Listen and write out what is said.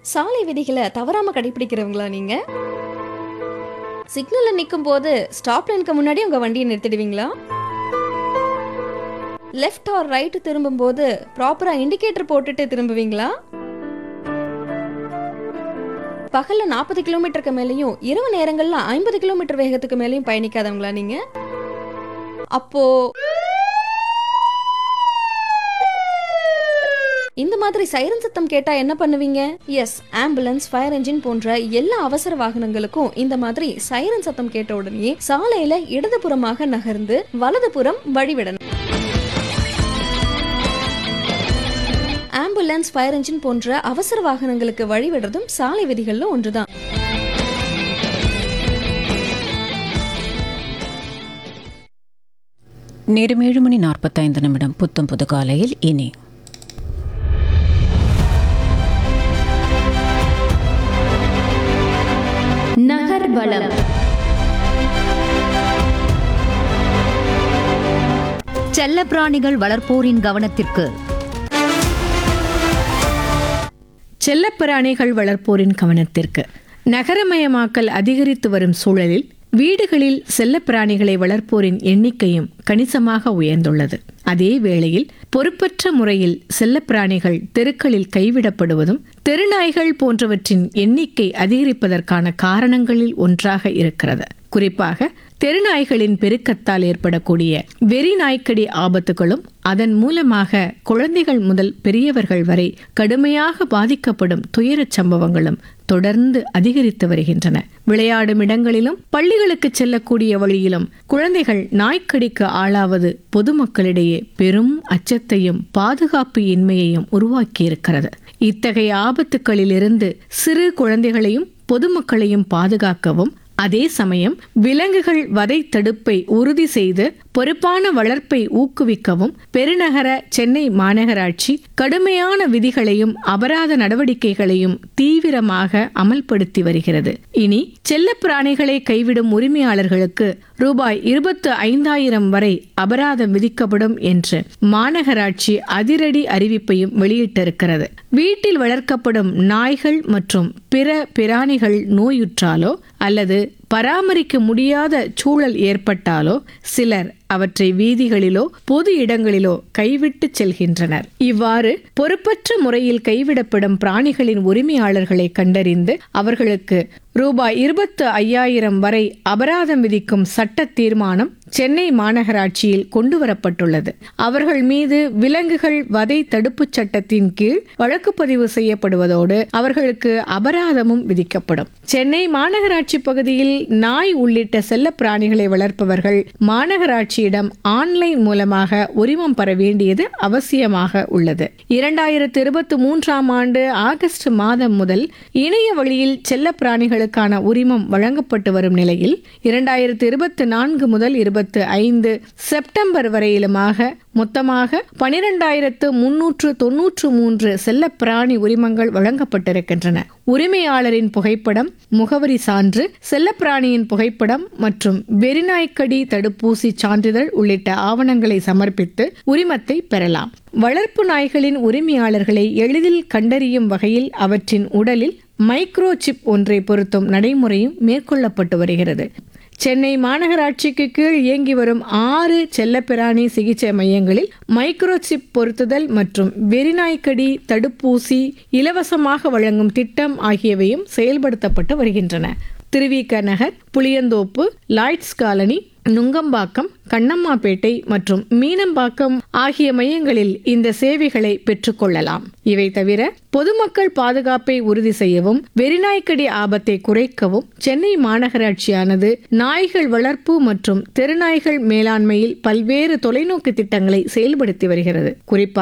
சாலை விதிகளை தவறாம கடைபிடிக்கிறவங்களா நீங்க சிக்னல்ல நிற்கும் போது ஸ்டாப் லைனுக்கு முன்னாடி உங்க வண்டியை நிறுத்திடுவீங்களா லெஃப்ட் ஆர் ரைட் திரும்பும் போது ப்ராப்பரா இண்டிகேட்டர் போட்டுட்டு திரும்புவீங்களா பகல்ல நாற்பது கிலோமீட்டருக்கு மேலேயும் இரவு நேரங்கள்ல ஐம்பது கிலோமீட்டர் வேகத்துக்கு மேலேயும் பயணிக்காதவங்களா நீங்க அப்போ இந்த மாதிரி சைரன் சத்தம் கேட்டா என்ன பண்ணுவீங்க எஸ் ஆம்புலன்ஸ் ஃபயர் என்ஜின் போன்ற எல்லா அவசர வாகனங்களுக்கும் இந்த மாதிரி சைரன் சத்தம் கேட்ட உடனே சாலையில இடதுபுறமாக நகர்ந்து வலதுபுறம் வழிவிடணும் ஆம்புலன்ஸ் ஃபயர் என்ஜின் போன்ற அவசர வாகனங்களுக்கு வழிவிடுறதும் சாலை விதிகள்ல ஒன்றுதான் நேரம் ஏழு மணி நாற்பத்தைந்து நிமிடம் புத்தம் புது காலையில் இனி நகர்வலம் செல்லப்பிராணிகள் வளர்ப்போரின் கவனத்திற்கு செல்லப்பிராணிகள் வளர்ப்போரின் கவனத்திற்கு நகரமயமாக்கல் அதிகரித்து வரும் சூழலில் வீடுகளில் செல்லப்பிராணிகளை வளர்ப்போரின் எண்ணிக்கையும் கணிசமாக உயர்ந்துள்ளது அதே வேளையில் பொறுப்பற்ற முறையில் செல்லப்பிராணிகள் தெருக்களில் கைவிடப்படுவதும் தெருநாய்கள் போன்றவற்றின் எண்ணிக்கை அதிகரிப்பதற்கான காரணங்களில் ஒன்றாக இருக்கிறது குறிப்பாக தெருநாய்களின் பெருக்கத்தால் ஏற்படக்கூடிய வெறி நாய்க்கடி ஆபத்துகளும் அதன் மூலமாக குழந்தைகள் முதல் பெரியவர்கள் வரை கடுமையாக பாதிக்கப்படும் துயரச் சம்பவங்களும் தொடர்ந்து அதிகரித்து வருகின்றன விளையாடும் இடங்களிலும் பள்ளிகளுக்கு செல்லக்கூடிய வழியிலும் குழந்தைகள் நாய்க்கடிக்கு ஆளாவது பொதுமக்களிடையே பெரும் அச்சத்தையும் பாதுகாப்பு இன்மையையும் உருவாக்கியிருக்கிறது இத்தகைய ஆபத்துக்களிலிருந்து சிறு குழந்தைகளையும் பொதுமக்களையும் பாதுகாக்கவும் அதே சமயம் விலங்குகள் வதை தடுப்பை உறுதி செய்து பொறுப்பான வளர்ப்பை ஊக்குவிக்கவும் பெருநகர சென்னை மாநகராட்சி கடுமையான விதிகளையும் அபராத நடவடிக்கைகளையும் தீவிரமாக அமல்படுத்தி வருகிறது இனி செல்லப்பிராணிகளை கைவிடும் உரிமையாளர்களுக்கு ரூபாய் இருபத்து ஐந்தாயிரம் வரை அபராதம் விதிக்கப்படும் என்று மாநகராட்சி அதிரடி அறிவிப்பையும் வெளியிட்டிருக்கிறது வீட்டில் வளர்க்கப்படும் நாய்கள் மற்றும் பிற பிராணிகள் நோயுற்றாலோ அல்லது பராமரிக்க முடியாத சூழல் ஏற்பட்டாலோ சிலர் அவற்றை வீதிகளிலோ பொது இடங்களிலோ கைவிட்டு செல்கின்றனர் இவ்வாறு பொறுப்பற்ற முறையில் கைவிடப்படும் பிராணிகளின் உரிமையாளர்களை கண்டறிந்து அவர்களுக்கு ரூபாய் இருபத்து ஐயாயிரம் வரை அபராதம் விதிக்கும் சட்ட தீர்மானம் சென்னை மாநகராட்சியில் கொண்டுவரப்பட்டுள்ளது அவர்கள் மீது விலங்குகள் வதை தடுப்புச் சட்டத்தின் கீழ் வழக்கு பதிவு செய்யப்படுவதோடு அவர்களுக்கு அபராதமும் விதிக்கப்படும் சென்னை மாநகராட்சி பகுதியில் நாய் உள்ளிட்ட செல்ல பிராணிகளை வளர்ப்பவர்கள் மாநகராட்சியிடம் ஆன்லைன் மூலமாக உரிமம் பெற வேண்டியது அவசியமாக உள்ளது இரண்டாயிரத்து இருபத்தி மூன்றாம் ஆண்டு ஆகஸ்ட் மாதம் முதல் இணைய வழியில் செல்ல பிராணிகளுக்கான உரிமம் வழங்கப்பட்டு வரும் நிலையில் இரண்டாயிரத்து இருபத்தி நான்கு முதல் இருபத்தி ஐந்து செப்டம்பர் வரையிலுமாக மொத்தமாக பனிரெண்டாயிரத்து முன்னூற்று தொன்னூற்று மூன்று செல்ல பிராணி உரிமங்கள் வழங்கப்பட்டிருக்கின்றன உரிமையாளரின் புகைப்படம் முகவரி சான்று செல்லப்பிராணியின் புகைப்படம் மற்றும் வெறிநாய்க்கடி தடுப்பூசி சான்றிதழ் உள்ளிட்ட ஆவணங்களை சமர்ப்பித்து உரிமத்தை பெறலாம் வளர்ப்பு நாய்களின் உரிமையாளர்களை எளிதில் கண்டறியும் வகையில் அவற்றின் உடலில் மைக்ரோ சிப் ஒன்றை பொருத்தும் நடைமுறையும் மேற்கொள்ளப்பட்டு வருகிறது சென்னை மாநகராட்சிக்கு கீழ் இயங்கி வரும் ஆறு செல்லப்பிராணி சிகிச்சை மையங்களில் மைக்ரோ சிப் பொருத்துதல் மற்றும் வெறிநாய்க்கடி தடுப்பூசி இலவசமாக வழங்கும் திட்டம் ஆகியவையும் செயல்படுத்தப்பட்டு வருகின்றன திருவிக நகர் புளியந்தோப்பு லாய்ட்ஸ் காலனி நுங்கம்பாக்கம் கண்ணம்மாப்பேட்டை மற்றும் மீனம்பாக்கம் ஆகிய மையங்களில் இந்த சேவைகளை பெற்றுக்கொள்ளலாம் இவை தவிர பொதுமக்கள் பாதுகாப்பை உறுதி செய்யவும் வெறிநாய்க்கடி ஆபத்தை குறைக்கவும் சென்னை மாநகராட்சியானது நாய்கள் வளர்ப்பு மற்றும் தெருநாய்கள் மேலாண்மையில் பல்வேறு தொலைநோக்கு திட்டங்களை செயல்படுத்தி வருகிறது குறிப்பாக